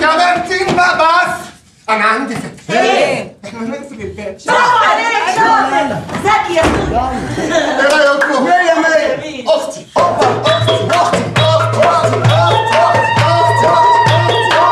يا بنتين بقى بس انا عندي فكره ايه؟ احنا نقفل الباب برافو عليك شاطر ذكي يا اخويا ايه رايكم؟ مية مية اختي اوبا اختي اختي اختي اختي اختي اختي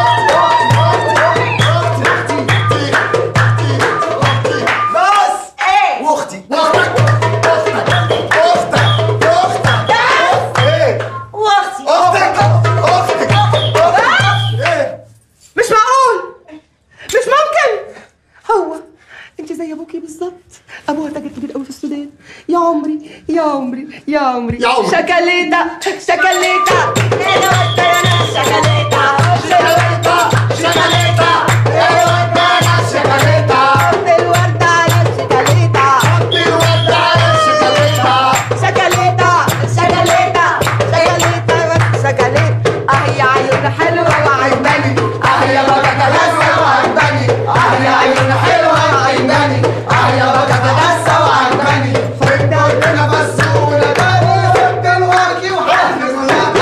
بس ايه؟ واختي اختك اختك اختك اختك ايه واختي اختك اختك ايه مش معقول مش ممكن هو انت زي ابوكي بالظبط ابوها تاجر كبير قوي في السودان يا عمري يا عمري يا عمري يا عمري. شكليتا شكليتا انا قلت انا شغلتها شغلتها شغلتها ايه ودانا شغلتها الوردة على الشكليتا حطي الورد على شغلتها شكليتا شكليتا شكليتا بس شكليتا اه يا عيون حلوة وعجباني اه يا بتتلسع وعجباني اه يا عيون حلوة وعجباني اه يا بتتلسع وعجباني انت قلنا بس ونباني وانت الورد وحفظ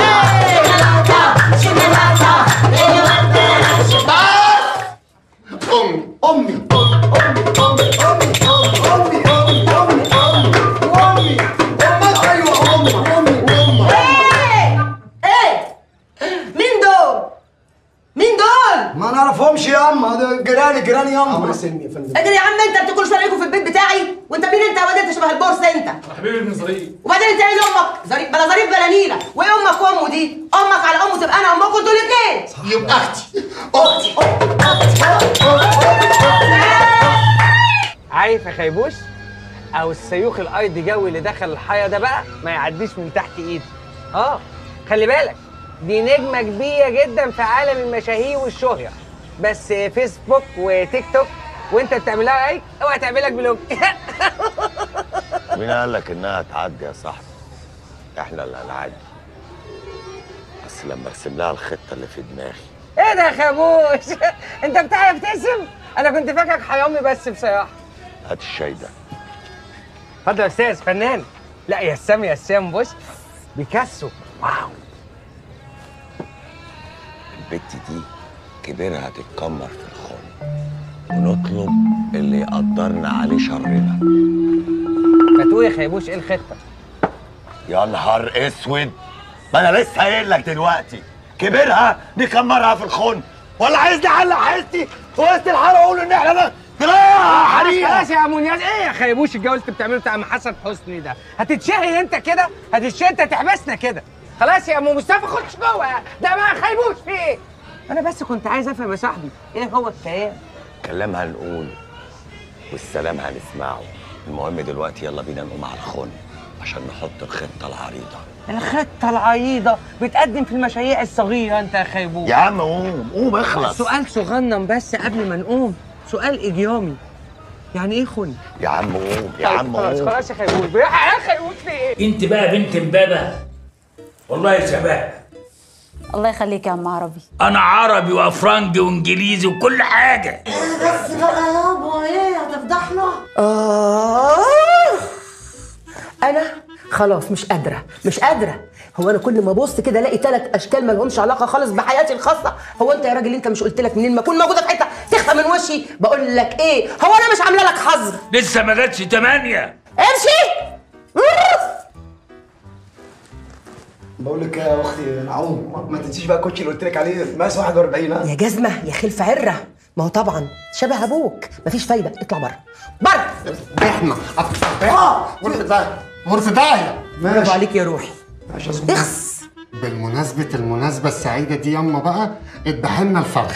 امي امي امي امي امي امي امي امي امي امي امك ايوه امي امي امي ايه؟ ايه؟ مين دول؟ مين دول؟ ما نعرفهمش يا اما ده جيراني جيراني يا اما سلمي يا فندم اجري يا عم انت بتاكل شرايكوا في البيت بتاعي وانت مين انت يا واد انت شبه البورس انت حبيبي ابن ظريف وبعدين انت مين امك ظريف بلا ظريف بلا نيله وايه امك وامه دي امك على امه تبقى انا امكم انتوا الاثنين يبقى اختي اختي عارف يا خيبوش او السيوخ الايدي جوي اللي دخل الحياه ده بقى ما يعديش من تحت ايدي اه خلي بالك دي نجمه كبيره جدا في عالم المشاهير والشهره بس فيسبوك وتيك توك وانت بتعملها لايك اوعى تعملك بلوك مين قال لك انها تعدي يا صاحبي احنا اللي هنعدي بس لما ارسم لها الخطه اللي في دماغي ايه ده يا خابوش انت بتعرف ترسم انا كنت فاكرك حرامي بس بصراحه هات الشاي ده اتفضل يا استاذ فنان لا يا سام يا سام بص بيكاسو واو البت دي كبيرها هتتكمر في الخن ونطلب اللي يقدرنا عليه شرنا فتقول يا خيبوش ايه الخطه يا نهار اسود ما انا لسه قايل لك دلوقتي كبيرها نكمرها في الخن ولا عايزني اعلق حياتي في وسط الحاره اقول ان احنا ده كفايه حريقه خلاص يا منياز ايه يا خيبوش الجو اللي انت بتعمله بتاع ام حسن حسني ده هتتشهي انت كده هتتشهي انت تحبسنا كده خلاص يا ام مصطفى خش جوه ده ما خيبوش في ايه انا بس كنت عايز افهم يا صاحبي ايه هو الكلام كلام هنقوله والسلام هنسمعه المهم دلوقتي يلا بينا نقوم على الخن عشان نحط الخطه العريضه الخطه العريضه بتقدم في المشاريع الصغيره انت يا خيبوش يا عم قوم قوم اخلص سؤال صغنن بس قبل ما نقوم سؤال اجرامي يعني ايه خن يا عم قوم يا عم خلاص قوم خلاص يا خيبوش بيحق يا خيبوش في ايه انت بقى بنت امبابه والله شباب الله يخليك يا عم عربي انا عربي وافرنجي وانجليزي وكل حاجه بس بقى يابا ايه هتفضحنا آه أنا خلاص مش قادرة مش قادرة هو أنا كل ما أبص كده ألاقي ثلاث أشكال ما لهمش علاقة خالص بحياتي الخاصة هو أنت يا راجل أنت مش قلت لك منين ما أكون موجودة في حتة تخفى من وشي بقول لك إيه هو أنا مش عاملة لك حظر لسه ما جاتش تمانية امشي بقول لك يا اختي نعوم ما تنسيش بقى الكوتشي اللي قلت لك عليه مقاس 41 ها يا جزمة يا خلف عرة ما هو طبعا شبه أبوك مفيش فايدة اطلع بره بره احنا اه غرفة داهية غرفة داهية برافو عليك يا روحي ماشي يا زلمة. اخس بالمناسبة المناسبة السعيدة دي ياما بقى اتبهلنا الفرخ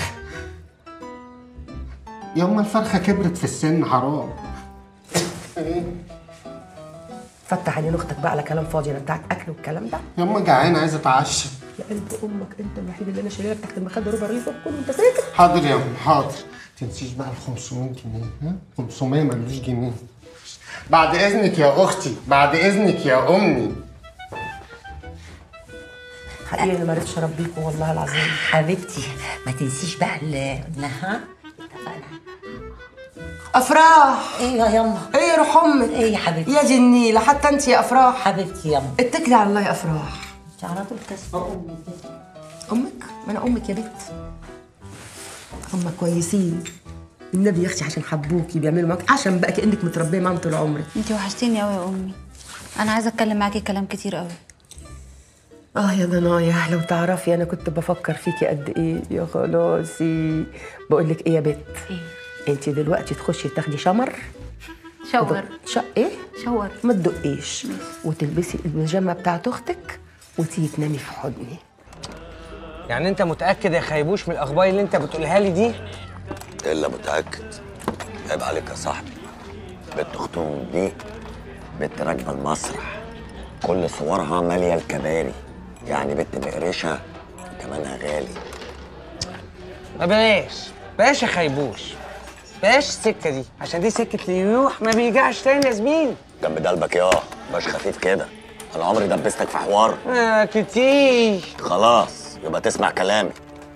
ياما الفرخة كبرت في السن حرام فتح عينين اختك بقى على كلام فاضي انا بتاعت اكل والكلام ده ياما جعانة عايزة اتعشى يا قلب امك انت الوحيد اللي انا شايلها لك تحت المخده ربع رغيف كله انت ساكت حاضر يا ام حاضر تنسيش بقى ال 500 جنيه ها 500 ملوش جنيه بعد اذنك يا اختي بعد اذنك يا امي حقيقي انا ما عرفتش اربيكم والله العظيم حبيبتي ما تنسيش بقى اللي قلناها اتفقنا افراح ايه يا يما ايه يا روح امك ايه يا حبيبتي يا جنيله حتى انت يا افراح حبيبتي يما اتكلي على الله يا افراح انت على طول تسمع امي امك ما انا امك يا بنت هم كويسين النبي يا اختي عشان حبوكي بيعملوا معاك عشان بقى كانك متربيه معاهم طول عمرك انت وحشتيني قوي يا امي انا عايزه اتكلم معاكي كلام كتير قوي اه يا ضنايا لو تعرفي انا كنت بفكر فيكي قد ايه يا خلاصي بقول لك ايه يا بت ايه انت دلوقتي تخشي تاخدي شمر شاور ش... ايه شاور ما تدقيش وتلبسي البيجامه بتاعت اختك وتيجي تنامي في حضني يعني انت متاكد يا خيبوش من الاخبار اللي انت بتقولها لي دي الا متاكد عيب عليك يا صاحبي بنت اختهم دي بنت راكبه المسرح كل صورها ماليه الكباري يعني بنت مقرشه وتمنها غالي ما بلاش بلاش يا خيبوش بلاش السكه دي عشان دي سكه ليوح ما بيرجعش تاني يا زميل جنب قلبك يا باش خفيف كده انا عمري دبستك في حوار آه كتير خلاص يبقى تسمع كلامي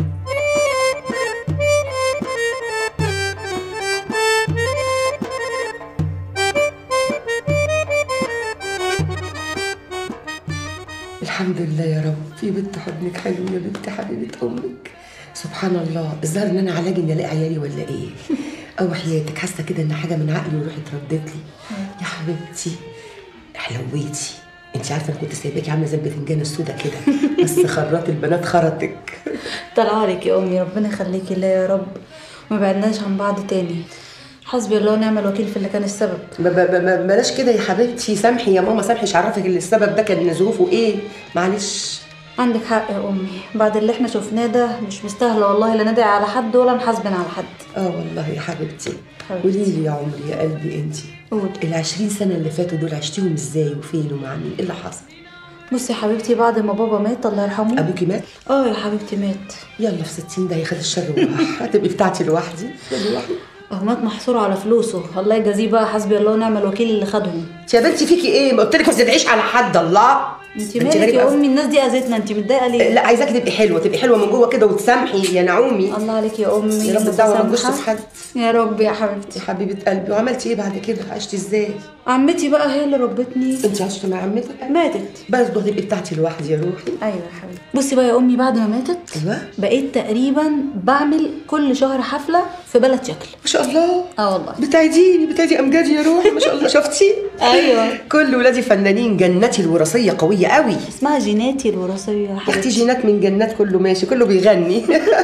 الحمد لله يا رب في بنت حضنك حلو يا بنت حبيبه امك سبحان الله الظاهر ان انا علاجي اني الاقي عيالي ولا ايه او حياتك حاسه كده ان حاجه من عقلي وروحي اتردت لي يا حبيبتي حلويتي انت عارفه انا كنت سايباكي عامله زي البتنجان السودا كده بس خرات البنات خرطك طلع عليك يا امي ربنا يخليكي ليا يا رب ما بعدناش عن بعض تاني حسبي الله ونعم الوكيل في اللي كان السبب ب- ب- ب- بلاش كده يا حبيبتي سامحي يا ماما سامحي مش عارفك اللي السبب ده كان ظروفه ايه معلش عندك حق يا امي بعد اللي احنا شفناه ده مش مستاهله والله لا ندعي على حد ولا نحاسبن على حد اه والله يا حبيبتي حبيبتي. قولي لي يا عمري يا قلبي انت قولي. ال 20 سنه اللي فاتوا دول عشتيهم ازاي وفين ومع مين ايه اللي حصل بصي يا حبيبتي بعد ما بابا مات الله يرحمه ابوكي مات اه يا حبيبتي مات يلا في 60 ده ياخد الشر وراح هتبقي بتاعتي لوحدي لوحدي هو مات محصور على فلوسه الله يجازيه بقى حسبي الله ونعم الوكيل اللي خدهم يا بنتي فيكي ايه ما قلت لك ما تدعيش على حد الله انت انت مالك غريبة يا أوي. امي الناس دي اذتنا انت متضايقه ليه لا عايزاكي تبقي حلوه تبقي حلوه من جوه كده وتسامحي يا نعومي الله عليك يا امي يا رب الدعوه ما تجوش في حد يا رب يا حبيبتي يا حبيبه قلبي وعملتي ايه بعد كده عشتي ازاي عمتي بقى هي اللي ربتني انت عشتي مع عمتك ماتت برضه هتبقي بتاعتي لوحدي يا روحي ايوه يا حبيبتي بصي بقى يا امي بعد ما ماتت ايوه بقيت تقريبا بعمل كل شهر حفله في بلد شكل ما شاء الله اه والله بتعيديني بتعيدي امجادي يا روحي ما شاء الله شفتي ايوه كل ولادي فنانين جنتي الوراثيه قويه قوي اسمها جيناتي الوراثيه يا يا اختي حبيبتي جينات من جنات كله ماشي كله بيغني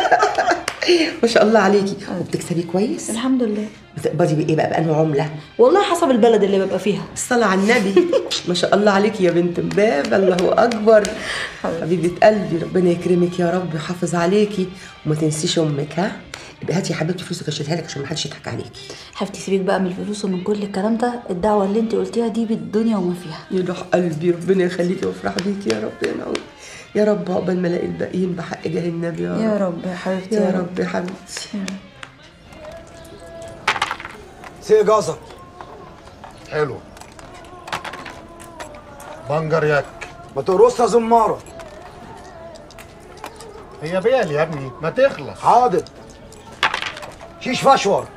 ما شاء الله عليكي وبتكسبي كويس الحمد لله بتقبضي بايه بقى بانه عمله والله حسب البلد اللي ببقى فيها الصلاة على النبي ما شاء الله عليكي يا بنت باب الله أكبر حبيبة قلبي ربنا يكرمك يا رب ويحافظ عليكي وما تنسيش أمك ها يبقى هاتي يا حبيبتي فلوسك اشيلها لك عشان ما حدش يضحك عليكي حبيبتي سيبك بقى من الفلوس ومن كل الكلام ده الدعوه اللي انت قلتيها دي بالدنيا وما فيها يروح قلبي ربنا يخليكي وافرح بيكي يا رب يا نعوم يا رب عقبال ما الاقي الباقيين بحق جاه النبي يا رب يا رب يا حبيبتي يا رب يا حبيبتي سي جزر حلو بنجر ياك ما تقرصش يا زماره هي بيال يا ابني ما تخلص حاضر شيش فشور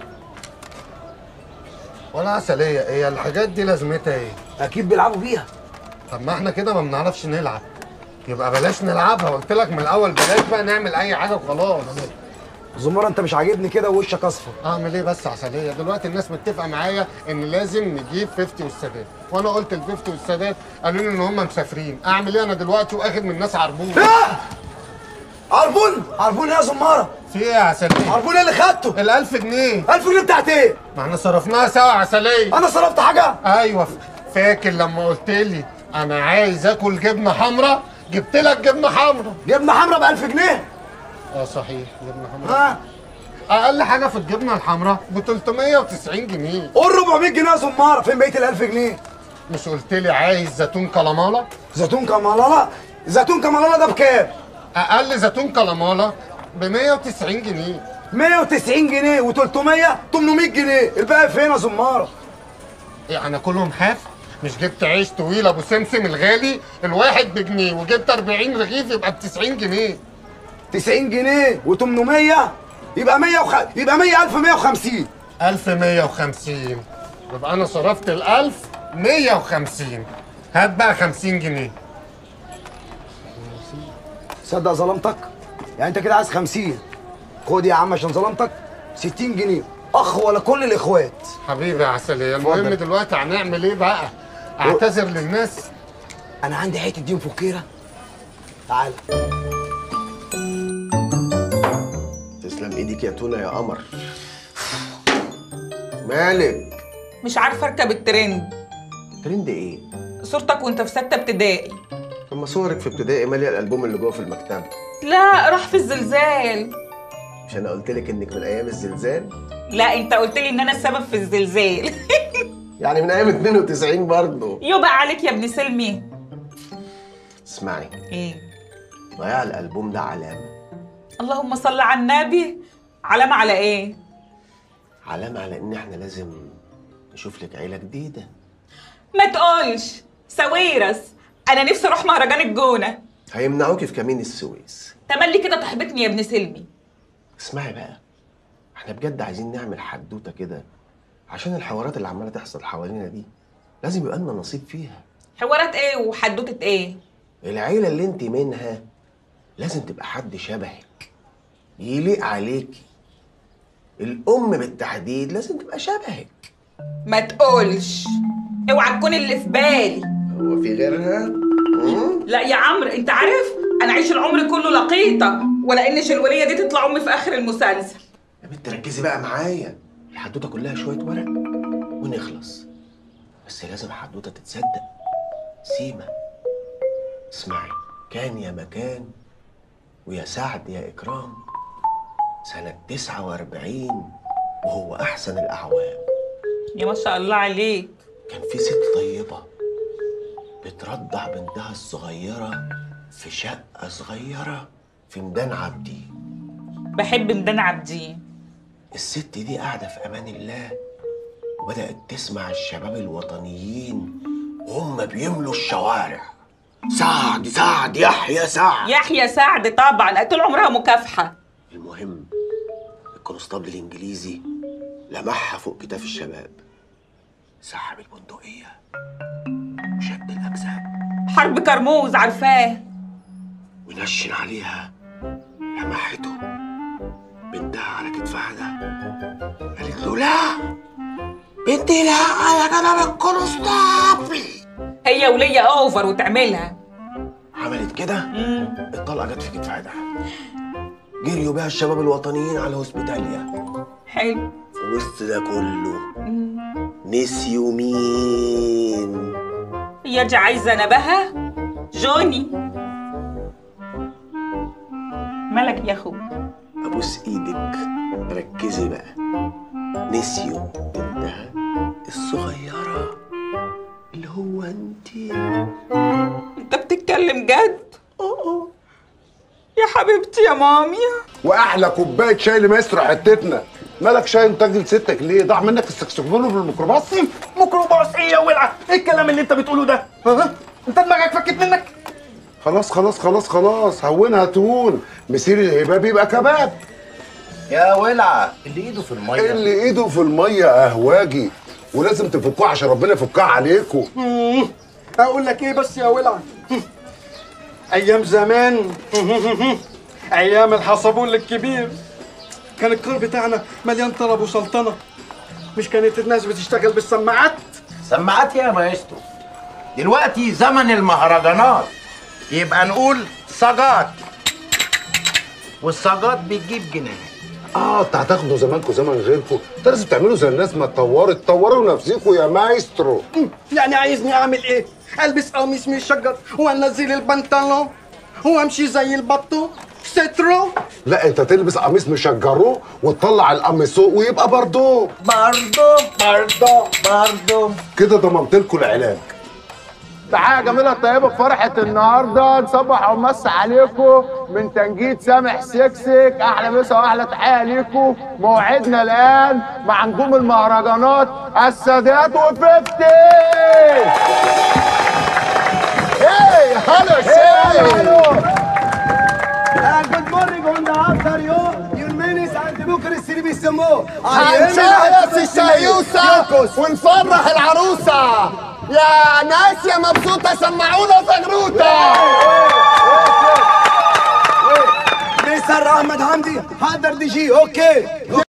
ولا عسلية هي الحاجات دي لازمتها ايه؟ اكيد بيلعبوا بيها طب ما احنا كده ما بنعرفش نلعب يبقى بلاش نلعبها قلت لك من الاول بلاش بقى نعمل اي حاجه وخلاص زماره انت مش عاجبني كده ووشك اصفر اعمل ايه بس عسليه دلوقتي الناس متفقه معايا ان لازم نجيب 50 والسادات وانا قلت ال 50 والسادات قالوا لي ان هم مسافرين اعمل ايه انا دلوقتي واخد من الناس عربون عربون عربون إيه يا زماره في ايه يا عسليه عربون إيه اللي خدته ال 1000 جنيه 1000 جنيه بتاعت ايه ما احنا صرفناها سوا يا عسليه انا صرفت حاجه ايوه ف- فاكر لما قلت لي انا عايز اكل جبنه حمراء جبت لك جبنه حمراء جبنه حمراء ب 1000 جنيه اه صحيح جبنه حمراء ها اقل حاجه في الجبنه الحمراء ب 390 جنيه قول 400 جنيه يا زماره فين بقيه ال 1000 جنيه مش قلت لي عايز زيتون كلامالا زيتون كمالالة زيتون كمالالة ده بكام اقل زيتون كلامالا ب 190 جنيه 190 جنيه و300 800 جنيه الباقي فين يا زماره يعني كلهم حاف مش جبت عيش طويل ابو سمسم الغالي الواحد بجنيه وجبت 40 رغيف يبقى ب 90 جنيه 90 جنيه و800 يبقى 100 وخ... يبقى 100 1150 1150 يبقى انا صرفت ال 1000 150 هات بقى 50 جنيه صدق ظلمتك يعني انت كده عايز 50 خد يا عم عشان ظلمتك 60 جنيه اخ ولا كل الاخوات حبيبي يا عسلية المهم اتفضل. دلوقتي هنعمل ايه بقى اعتذر للناس انا عندي حته دين فكيره تعال تسلم ايديك يا تونه يا قمر مالك مش عارفه اركب الترند ترند ايه صورتك وانت في سته ابتدائي طب ما صورك في ابتدائي ماليه الالبوم اللي جوه في المكتبه لا راح في الزلزال مش انا قلت لك انك من ايام الزلزال لا انت قلت لي ان انا السبب في الزلزال يعني من ايام 92 برضه يبقى عليك يا ابن سلمي اسمعي ايه ضياع الالبوم ده علامه اللهم صل على النبي علامه على ايه علامه على ان احنا لازم نشوف لك عيله جديده ما تقولش ساويرس انا نفسي اروح مهرجان الجونه هيمنعوكي في كمين السويس تملي كده تحبطني يا ابن سلمي اسمعي بقى احنا بجد عايزين نعمل حدوته كده عشان الحوارات اللي عماله تحصل حوالينا دي لازم يبقى لنا نصيب فيها حوارات ايه وحدوته ايه العيله اللي انت منها لازم تبقى حد شبهك يليق عليكي الام بالتحديد لازم تبقى شبهك ما تقولش اوعى تكون اللي في بالي هو في غيرها مم؟ لا يا عمرو انت عارف انا عايش العمر كله لقيطه ولا ان الوليه دي تطلع امي في اخر المسلسل يا بنت ركزي بقى معايا الحدوته كلها شويه ورق ونخلص بس لازم حدوته تتصدق سيما اسمعي كان يا مكان ويا سعد يا إكرام سنة 49 وهو أحسن الأعوام يا ما شاء الله عليك كان في ست طيبة بترضع بنتها الصغيرة في شقة صغيرة في ميدان عابدين بحب ميدان عابدين الست دي قاعدة في أمان الله وبدأت تسمع الشباب الوطنيين وهم بيملوا الشوارع سعد سعد يحيى سعد يحيى سعد طبعا طول عمرها مكافحه المهم الكونستابل الإنجليزي لمحها فوق كتاف الشباب سحب البندقية وشد الأجزاء حرب كرموز عارفاه ونشن عليها لمحته بنتها على كتفها ده قالت له لا بنتي لا يا جناب الكونستابل هي وليا اوفر وتعملها عملت كده الطلقه جت في كتفها ده جريوا بيها الشباب الوطنيين على هوسبيتاليا حلو في وسط ده كله نسيوا مين هي دي عايزه نبهه جوني مالك يا اخو ابوس ايدك ركزي بقى نسيوا بنتها الصغيره اللي هو انتي انت بتتكلم جد اه يا حبيبتي يا مامي واحلى كوبايه شاي لمايسترو حتتنا مالك شاي انت تاجل ستك ليه ضاع منك السكسفون في الميكروباص ميكروباص ايه يا ولع ايه الكلام اللي انت بتقوله ده ها انت دماغك فكت منك خلاص خلاص خلاص خلاص هونها تون مسير الهباب يبقى كباب يا ولع اللي ايده في الميه اللي ايده في الميه اهواجي ولازم تفكوها عشان ربنا يفكها عليكم اقول لك ايه بس يا ولع ايام زمان ايام الحصبول الكبير كان الكار بتاعنا مليان طرب وسلطنه مش كانت الناس بتشتغل بالسماعات سماعات يا مايسترو دلوقتي زمن المهرجانات يبقى نقول صاجات والصاجات بتجيب جنيه اه انت هتاخدوا زمانكم زمن غيركم انت لازم تعملوا زي الناس ما اتطورت طوروا نفسكم يا مايسترو يعني عايزني اعمل ايه البس قميص مشجر وانزل البنطلون وامشي زي البطو سترو لا انت تلبس قميص مشجروه وتطلع القميص ويبقى بردو برضو برضو برضو كده ضمنت لكم العلاج تحية جميلة طيبة في فرحة النهاردة نصبح ونمس عليكم من تنجيد سامح سكسك أحلى مسا وأحلى تحية ليكم موعدنا الآن مع نجوم المهرجانات السادات وفيفتي هاي هلو سي جود مورنينج اون ذا افتر يو يور مينيس عند بكره السري بيسموه هنشيص الشيوسة ونفرح العروسة يا ناس يا مبسوطة سمعونا زغروطة ميس سر احمد حمدي حضر دي جي اوكي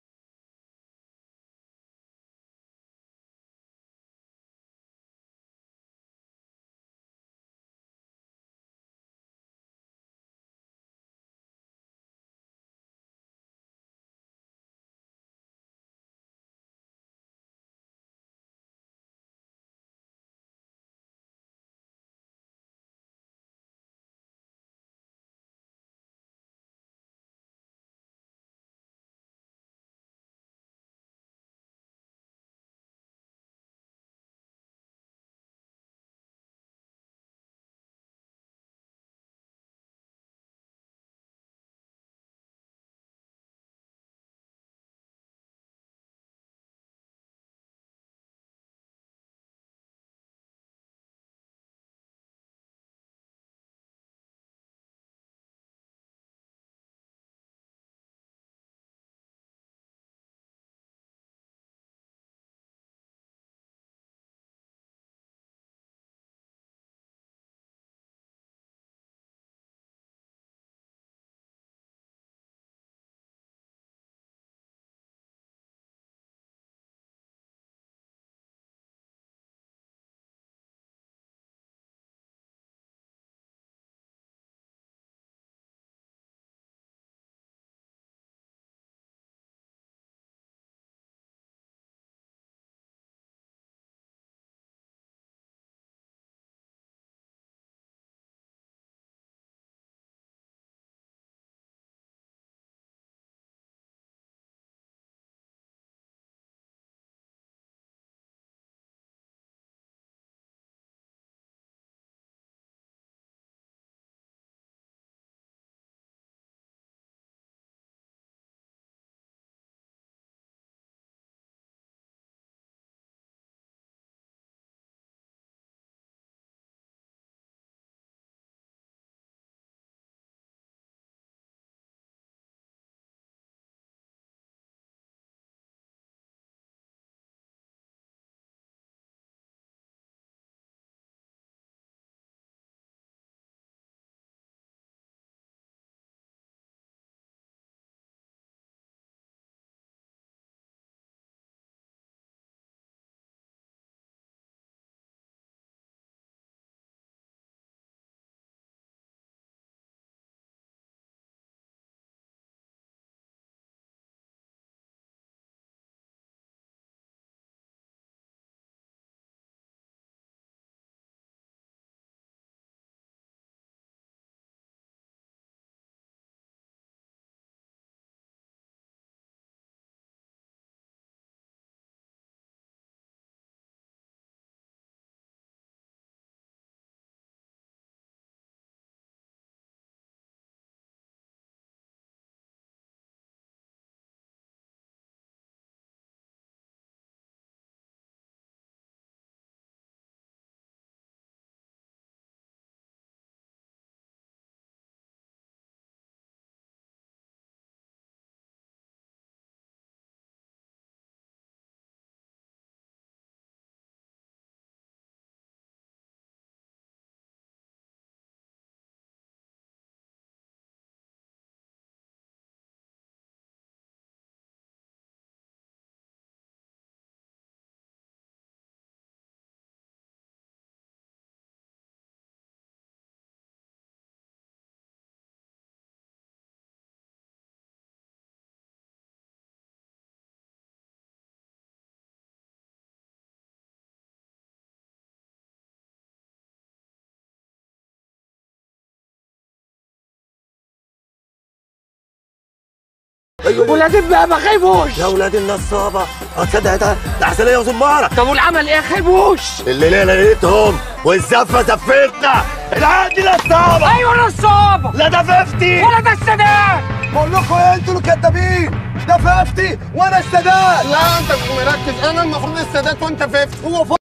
ولاد بقى ما خيبوش يا ولاد النصابة هتصدق ده ده عسلية وزمارة طب والعمل ايه خيبوش الليلة ليلتهم والزفة زفتنا العيال دي نصابة ايوه نصابة لا ده ففتي ولا ده السادات بقول لكم ايه انتوا اللي كدابين ده فافتي وانا السادات لا انت مش مركز انا المفروض السادات وانت 50 هو